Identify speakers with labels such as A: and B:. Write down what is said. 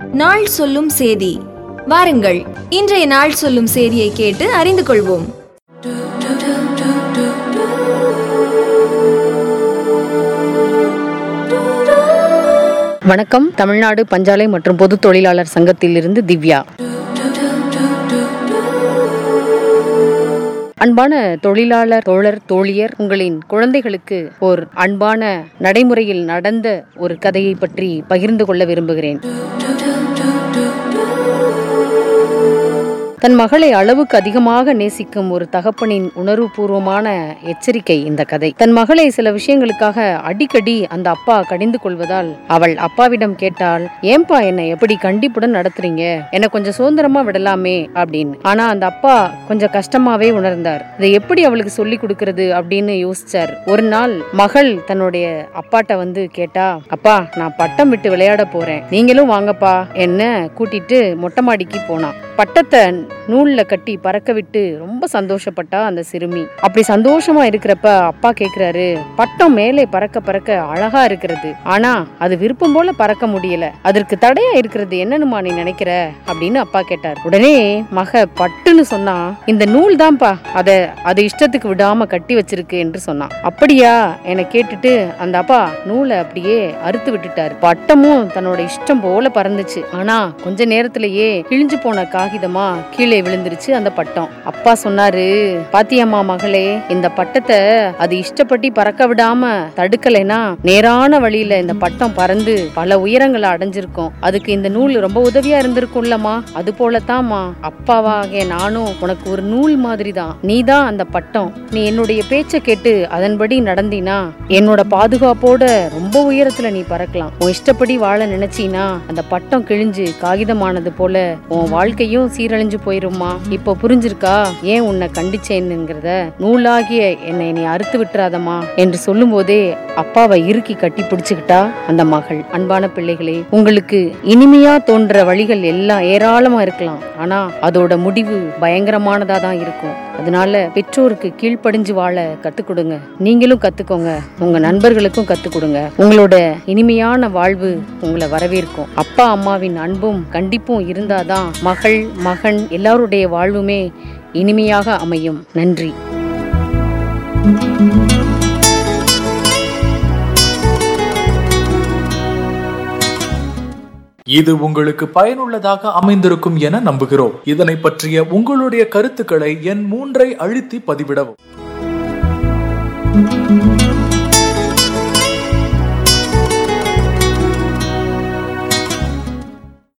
A: நாள் சொல்லும் சேதி வாருங்கள் இன்றைய நாள் சொல்லும் சேதியை கேட்டு அறிந்து கொள்வோம்
B: வணக்கம் தமிழ்நாடு பஞ்சாலை மற்றும் பொது தொழிலாளர் சங்கத்திலிருந்து திவ்யா அன்பான தொழிலாளர் தோழர் தோழியர் உங்களின் குழந்தைகளுக்கு ஒரு அன்பான நடைமுறையில் நடந்த ஒரு கதையை பற்றி பகிர்ந்து கொள்ள விரும்புகிறேன் தன் மகளை அளவுக்கு அதிகமாக நேசிக்கும் ஒரு தகப்பனின் உணர்வுபூர்வமான எச்சரிக்கை இந்த கதை தன் மகளை சில விஷயங்களுக்காக அடிக்கடி அந்த அப்பா கடிந்து கொள்வதால் அவள் அப்பாவிடம் கேட்டாள் ஏன்பா என்னை எப்படி கண்டிப்புடன் நடத்துறீங்க என்னை கொஞ்சம் சுதந்திரமா விடலாமே அப்படின்னு ஆனா அந்த அப்பா கொஞ்சம் கஷ்டமாவே உணர்ந்தார் இதை எப்படி அவளுக்கு சொல்லி கொடுக்கறது அப்படின்னு யோசிச்சார் ஒரு நாள் மகள் தன்னுடைய அப்பாட்ட வந்து கேட்டா அப்பா நான் பட்டம் விட்டு விளையாட போறேன் நீங்களும் வாங்கப்பா என்ன கூட்டிட்டு மொட்டை மாடிக்கு போனான் பட்டத்தை நூல்ல கட்டி பறக்க விட்டு ரொம்ப சந்தோஷப்பட்டா அந்த சிறுமி அப்படி சந்தோஷமா இருக்கிறப்ப அப்பா கேக்குறாரு பட்டம் மேலே பறக்க பறக்க அழகா இருக்கிறது ஆனா அது விருப்பம் போல பறக்க முடியல அதற்கு தடையா இருக்கிறது என்னன்னுமா நீ நினைக்கிற அப்படின்னு அப்பா கேட்டார் உடனே மக பட்டுன்னு சொன்னா இந்த நூல் தான்ப்பா அத அது இஷ்டத்துக்கு விடாம கட்டி வச்சிருக்கு என்று சொன்னான் அப்படியா என கேட்டுட்டு அந்த அப்பா நூலை அப்படியே அறுத்து விட்டுட்டாரு பட்டமும் தன்னோட இஷ்டம் போல பறந்துச்சு ஆனா கொஞ்ச நேரத்திலேயே கிழிஞ்சு போன காகிதமா கீழே விழுந்துருச்சு அந்த பட்டம் அப்பா சொன்னாரு பாத்தியம்மா மகளே இந்த பட்டத்தை அது இஷ்டப்பட்டு பறக்க விடாம தடுக்கலைன்னா நேரான வழியில இந்த பட்டம் பறந்து பல உயரங்களை அடைஞ்சிருக்கும் அதுக்கு இந்த நூல் ரொம்ப உதவியா இருந்திருக்கும்லம்மா அது போலத்தாம்மா அப்பாவாகிய நானும் உனக்கு ஒரு நூல் மாதிரி தான் நீ தான் அந்த பட்டம் நீ என்னுடைய பேச்ச கேட்டு அதன்படி நடந்தினா என்னோட பாதுகாப்போட ரொம்ப உயரத்துல நீ பறக்கலாம் உன் இஷ்டப்படி வாழ நினைச்சீனா அந்த பட்டம் கிழிஞ்சு காகிதமானது போல உன் வாழ்க்கையும் சீரழிஞ்சு போயிருமா இப்போ புரிஞ்சிருக்கா ஏன் உன்னை கண்டிச்சேன்னுங்கிறத நூலாகிய என்னை நீ அறுத்து விட்டுறாதம்மா என்று சொல்லும் போதே அப்பாவை இறுக்கி கட்டி பிடிச்சுக்கிட்டா அந்த மகள் அன்பான பிள்ளைகளே உங்களுக்கு இனிமையா தோன்ற வழிகள் எல்லாம் ஏராளமா இருக்கலாம் ஆனா அதோட முடிவு பயங்கரமானதா தான் இருக்கும் அதனால பெற்றோருக்கு கீழ்ப்படிஞ்சு வாழ கத்துக் கொடுங்க நீங்களும் கத்துக்கோங்க உங்க நண்பர்களுக்கும் கத்துக் கொடுங்க உங்களோட இனிமையான வாழ்வு உங்களை வரவேற்கும் அப்பா அம்மாவின் அன்பும் கண்டிப்பும் இருந்தாதான் மகள் மகன் எல்லாருடைய வாழ்வுமே இனிமையாக அமையும் நன்றி
C: இது உங்களுக்கு பயனுள்ளதாக அமைந்திருக்கும் என நம்புகிறோம் இதனை பற்றிய உங்களுடைய கருத்துக்களை என் மூன்றை அழுத்தி பதிவிடவும்